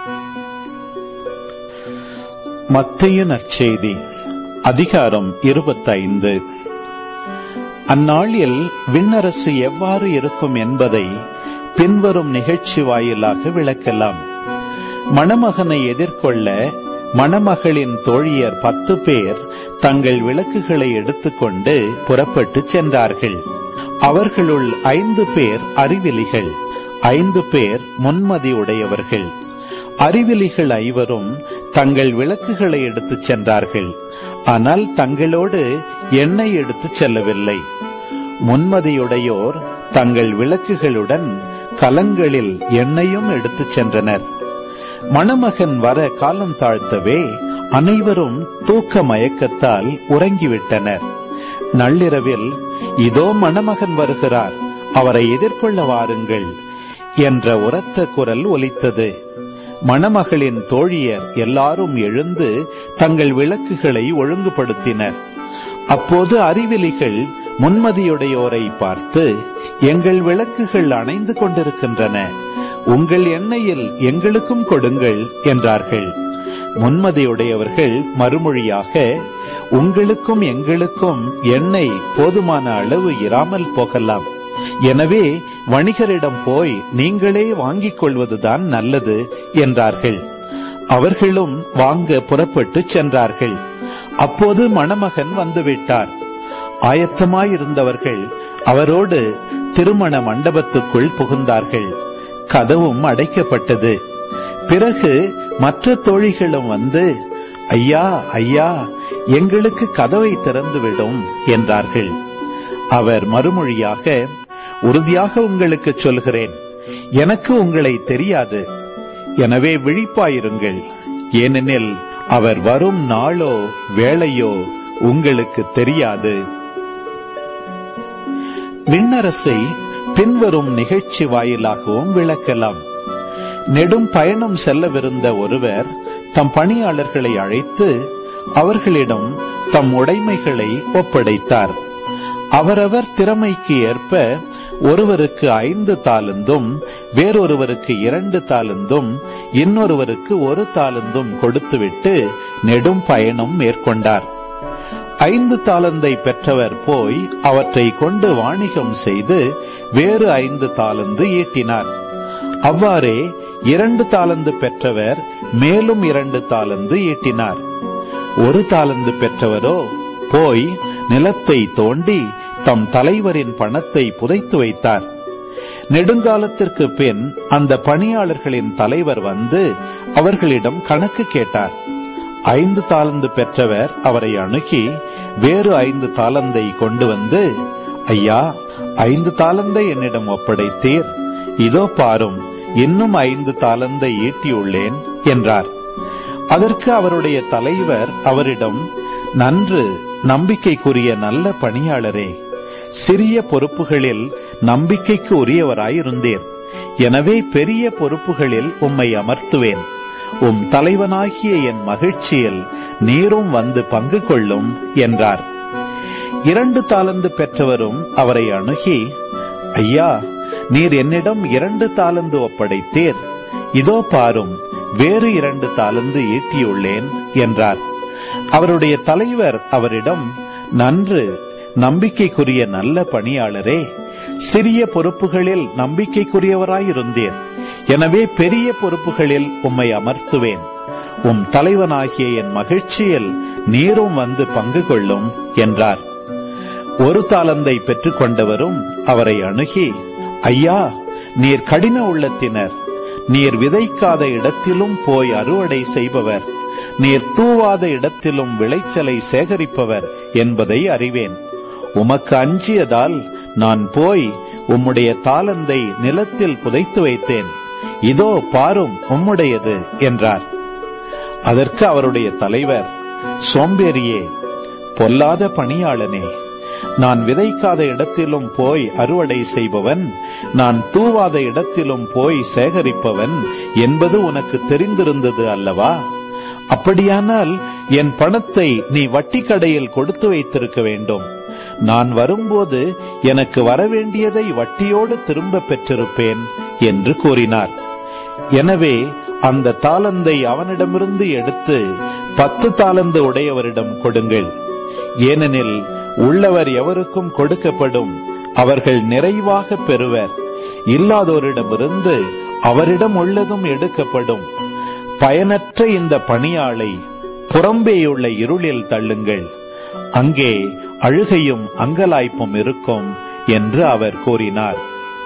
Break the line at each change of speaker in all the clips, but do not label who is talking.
மத்திய நற்செய்தி அதிகாரம் இருபத்தைந்து அந்நாளில் விண்ணரசு எவ்வாறு இருக்கும் என்பதை பின்வரும் நிகழ்ச்சி வாயிலாக விளக்கலாம் மணமகனை எதிர்கொள்ள மணமகளின் தோழியர் பத்து பேர் தங்கள் விளக்குகளை எடுத்துக்கொண்டு புறப்பட்டு சென்றார்கள் அவர்களுள் ஐந்து பேர் அறிவிலிகள் ஐந்து பேர் முன்மதி உடையவர்கள் அறிவிலிகள் ஐவரும் தங்கள் விளக்குகளை எடுத்துச் சென்றார்கள் ஆனால் தங்களோடு எண்ணெய் எடுத்துச் செல்லவில்லை முன்மதியுடையோர் தங்கள் விளக்குகளுடன் கலங்களில் எண்ணெயும் எடுத்துச் சென்றனர் மணமகன் வர காலம் தாழ்த்தவே அனைவரும் தூக்க மயக்கத்தால் உறங்கிவிட்டனர் நள்ளிரவில் இதோ மணமகன் வருகிறார் அவரை எதிர்கொள்ள வாருங்கள் என்ற உரத்த குரல் ஒலித்தது மணமகளின் தோழியர் எல்லாரும் எழுந்து தங்கள் விளக்குகளை ஒழுங்குபடுத்தினர் அப்போது அறிவிலிகள் முன்மதியுடையோரை பார்த்து எங்கள் விளக்குகள் அணைந்து கொண்டிருக்கின்றன உங்கள் எண்ணெயில் எங்களுக்கும் கொடுங்கள் என்றார்கள் முன்மதியுடையவர்கள் மறுமொழியாக உங்களுக்கும் எங்களுக்கும் எண்ணெய் போதுமான அளவு இராமல் போகலாம் எனவே வணிகரிடம் போய் நீங்களே வாங்கிக் கொள்வதுதான் நல்லது என்றார்கள் அவர்களும் வாங்க புறப்பட்டு சென்றார்கள் அப்போது மணமகன் வந்துவிட்டார் ஆயத்தமாயிருந்தவர்கள் அவரோடு திருமண மண்டபத்துக்குள் புகுந்தார்கள் கதவும் அடைக்கப்பட்டது பிறகு மற்ற தோழிகளும் வந்து ஐயா ஐயா எங்களுக்கு கதவை திறந்துவிடும் என்றார்கள் அவர் மறுமொழியாக உறுதியாக உங்களுக்கு சொல்கிறேன் எனக்கு உங்களை தெரியாது எனவே விழிப்பாயிருங்கள் ஏனெனில் அவர் வரும் நாளோ வேளையோ உங்களுக்கு தெரியாது விண்ணரசை பின்வரும் நிகழ்ச்சி வாயிலாகவும் விளக்கலாம் நெடும் பயணம் செல்லவிருந்த ஒருவர் தம் பணியாளர்களை அழைத்து அவர்களிடம் தம் உடைமைகளை ஒப்படைத்தார் அவரவர் திறமைக்கு ஏற்ப ஒருவருக்கு ஐந்து தாளந்தும் வேறொருவருக்கு இரண்டு தாளந்தும் இன்னொருவருக்கு ஒரு தாளந்தும் கொடுத்துவிட்டு நெடும் பயணம் மேற்கொண்டார் ஐந்து தாளந்தை பெற்றவர் போய் அவற்றை கொண்டு வாணிகம் செய்து வேறு ஐந்து தாளந்து ஈட்டினார் அவ்வாறே இரண்டு தாளந்து பெற்றவர் மேலும் இரண்டு தாளந்து ஈட்டினார் ஒரு தாளந்து பெற்றவரோ போய் நிலத்தை தோண்டி தம் தலைவரின் பணத்தை புதைத்து வைத்தார் நெடுங்காலத்திற்கு பின் அந்த பணியாளர்களின் தலைவர் வந்து அவர்களிடம் கணக்கு கேட்டார் ஐந்து தாளந்து பெற்றவர் அவரை அணுகி வேறு ஐந்து தாளந்தை கொண்டு வந்து ஐயா ஐந்து தாளந்தை என்னிடம் ஒப்படைத்தீர் இதோ பாரும் இன்னும் ஐந்து தாளந்தை ஈட்டியுள்ளேன் என்றார் அதற்கு அவருடைய தலைவர் அவரிடம் நன்று நம்பிக்கைக்குரிய நல்ல பணியாளரே சிறிய பொறுப்புகளில் நம்பிக்கைக்கு உரியவராயிருந்தீர் எனவே பெரிய பொறுப்புகளில் உம்மை அமர்த்துவேன் உம் தலைவனாகிய என் மகிழ்ச்சியில் நீரும் வந்து பங்கு கொள்ளும் என்றார் இரண்டு தாளந்து பெற்றவரும் அவரை அணுகி ஐயா நீர் என்னிடம் இரண்டு தாளந்து ஒப்படைத்தீர் இதோ பாரும் வேறு இரண்டு தாளந்து ஈட்டியுள்ளேன் என்றார் அவருடைய தலைவர் அவரிடம் நன்று நம்பிக்கைக்குரிய நல்ல பணியாளரே சிறிய பொறுப்புகளில் நம்பிக்கைக்குரியவராயிருந்தீர் எனவே பெரிய பொறுப்புகளில் உம்மை அமர்த்துவேன் உம் தலைவனாகிய என் மகிழ்ச்சியில் நீரும் வந்து பங்கு கொள்ளும் என்றார் ஒரு தாளந்தை பெற்றுக் கொண்டவரும் அவரை அணுகி ஐயா நீர் கடின உள்ளத்தினர் நீர் விதைக்காத இடத்திலும் போய் அறுவடை செய்பவர் நீர் தூவாத இடத்திலும் விளைச்சலை சேகரிப்பவர் என்பதை அறிவேன் உமக்கு அஞ்சியதால் நான் போய் உம்முடைய தாளந்தை நிலத்தில் புதைத்து வைத்தேன் இதோ பாரும் உம்முடையது என்றார் அதற்கு அவருடைய தலைவர் சோம்பேறியே பொல்லாத பணியாளனே நான் விதைக்காத இடத்திலும் போய் அறுவடை செய்பவன் நான் தூவாத இடத்திலும் போய் சேகரிப்பவன் என்பது உனக்கு தெரிந்திருந்தது அல்லவா அப்படியானால் என் பணத்தை நீ வட்டி கடையில் கொடுத்து வைத்திருக்க வேண்டும் நான் வரும்போது எனக்கு வரவேண்டியதை வட்டியோடு திரும்ப பெற்றிருப்பேன் என்று கூறினார் எனவே அந்த தாளந்தை அவனிடமிருந்து எடுத்து பத்து தாளந்து உடையவரிடம் கொடுங்கள் ஏனெனில் உள்ளவர் எவருக்கும் கொடுக்கப்படும் அவர்கள் நிறைவாக பெறுவர் இல்லாதோரிடமிருந்து அவரிடம் உள்ளதும் எடுக்கப்படும் பயனற்ற இந்த பணியாளை புறம்பேயுள்ள இருளில் தள்ளுங்கள் அங்கே அழுகையும் அங்கலாய்ப்பும் இருக்கும் என்று அவர் கூறினார்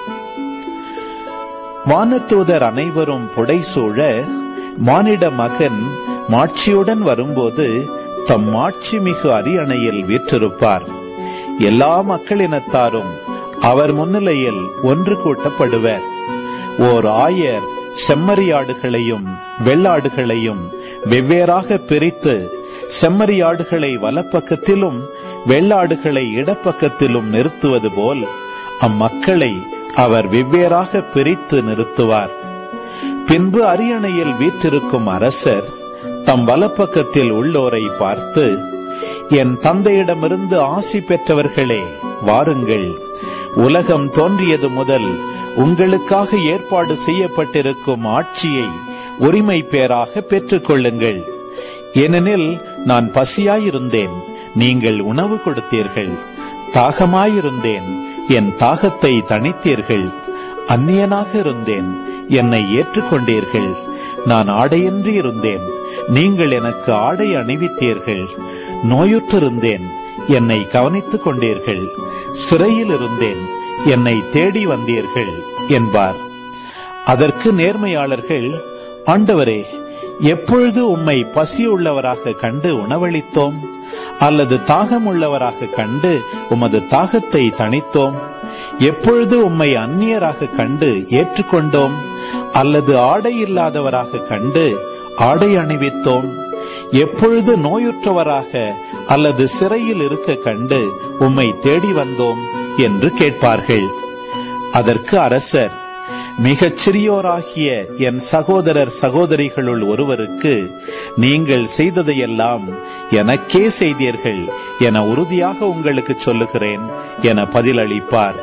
வானதூதர் அனைவரும் புடைசூழ மானிட மகன் மாட்சியுடன் வரும்போது தம் மாட்சி மிகு அரியணையில் வீற்றிருப்பார் எல்லா மக்களினத்தாரும் அவர் முன்னிலையில் ஒன்று கூட்டப்படுவர் ஓர் ஆயர் செம்மறியாடுகளையும் வெள்ளாடுகளையும் வெவ்வேறாக பிரித்து செம்மறியாடுகளை வலப்பக்கத்திலும் வெள்ளாடுகளை இடப்பக்கத்திலும் நிறுத்துவது போல் அம்மக்களை அவர் வெவ்வேறாக பிரித்து நிறுத்துவார் பின்பு அரியணையில் வீற்றிருக்கும் அரசர் தம் வலப்பக்கத்தில் உள்ளோரை பார்த்து என் தந்தையிடமிருந்து ஆசி பெற்றவர்களே வாருங்கள் உலகம் தோன்றியது முதல் உங்களுக்காக ஏற்பாடு செய்யப்பட்டிருக்கும் ஆட்சியை உரிமை பேராக பெற்றுக் கொள்ளுங்கள் ஏனெனில் நான் பசியாயிருந்தேன் நீங்கள் உணவு கொடுத்தீர்கள் தாகமாயிருந்தேன் என் தாகத்தை தணித்தீர்கள் அந்நியனாக இருந்தேன் என்னை ஏற்றுக்கொண்டீர்கள் நான் ஆடையின்றி இருந்தேன் நீங்கள் எனக்கு ஆடை அணிவித்தீர்கள் நோயுற்றிருந்தேன் என்னை கவனித்துக் கொண்டீர்கள் சிறையில் இருந்தேன் என்னை தேடி வந்தீர்கள் என்பார் அதற்கு நேர்மையாளர்கள் ஆண்டவரே எப்பொழுது உம்மை பசியுள்ளவராக கண்டு உணவளித்தோம் அல்லது தாகமுள்ளவராக கண்டு உமது தாகத்தை தணித்தோம் எப்பொழுது உம்மை அந்நியராக கண்டு ஏற்றுக்கொண்டோம் அல்லது ஆடை இல்லாதவராக கண்டு ஆடை அணிவித்தோம் எப்பொழுது நோயுற்றவராக அல்லது சிறையில் இருக்க கண்டு உம்மை தேடி வந்தோம் என்று கேட்பார்கள் அதற்கு அரசர் மிகச் சிறியோராகிய என் சகோதரர் சகோதரிகளுள் ஒருவருக்கு நீங்கள் செய்ததையெல்லாம் எனக்கே செய்தீர்கள் என உறுதியாக உங்களுக்கு சொல்லுகிறேன் என பதிலளிப்பார்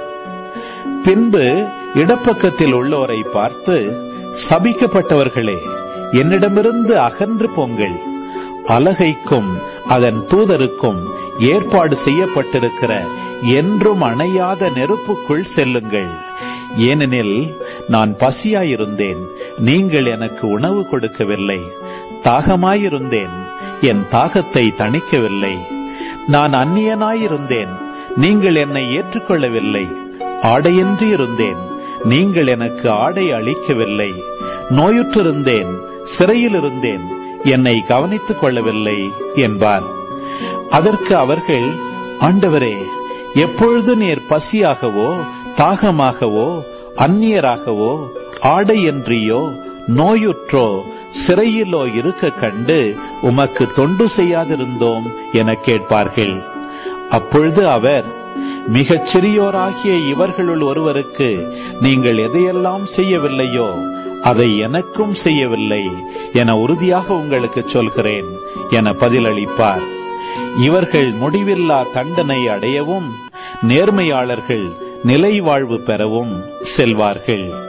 பின்பு இடப்பக்கத்தில் உள்ளோரை பார்த்து சபிக்கப்பட்டவர்களே என்னிடமிருந்து அகன்று போங்கள் அலகைக்கும் அதன் தூதருக்கும் ஏற்பாடு செய்யப்பட்டிருக்கிற என்றும் அணையாத நெருப்புக்குள் செல்லுங்கள் ஏனெனில் நான் பசியாயிருந்தேன் நீங்கள் எனக்கு உணவு கொடுக்கவில்லை தாகமாயிருந்தேன் என் தாகத்தை தணிக்கவில்லை நான் அந்நியனாயிருந்தேன் நீங்கள் என்னை ஏற்றுக்கொள்ளவில்லை ஆடையின்றி இருந்தேன் நீங்கள் எனக்கு ஆடை அளிக்கவில்லை நோயுற்றிருந்தேன் சிறையில் இருந்தேன் என்னை கவனித்துக் கொள்ளவில்லை என்பார் அதற்கு அவர்கள் ஆண்டவரே எப்பொழுது நீர் பசியாகவோ தாகமாகவோ அந்நியராகவோ ஆடையின்றியோ நோயுற்றோ சிறையிலோ இருக்க கண்டு உமக்கு தொண்டு செய்யாதிருந்தோம் என கேட்பார்கள் அப்பொழுது அவர் மிகச் சிறியோராகிய இவர்களுள் ஒருவருக்கு நீங்கள் எதையெல்லாம் செய்யவில்லையோ அதை எனக்கும் செய்யவில்லை என உறுதியாக உங்களுக்கு சொல்கிறேன் என பதிலளிப்பார் இவர்கள் முடிவில்லா தண்டனை அடையவும் நேர்மையாளர்கள் நிலை வாழ்வு பெறவும் செல்வார்கள்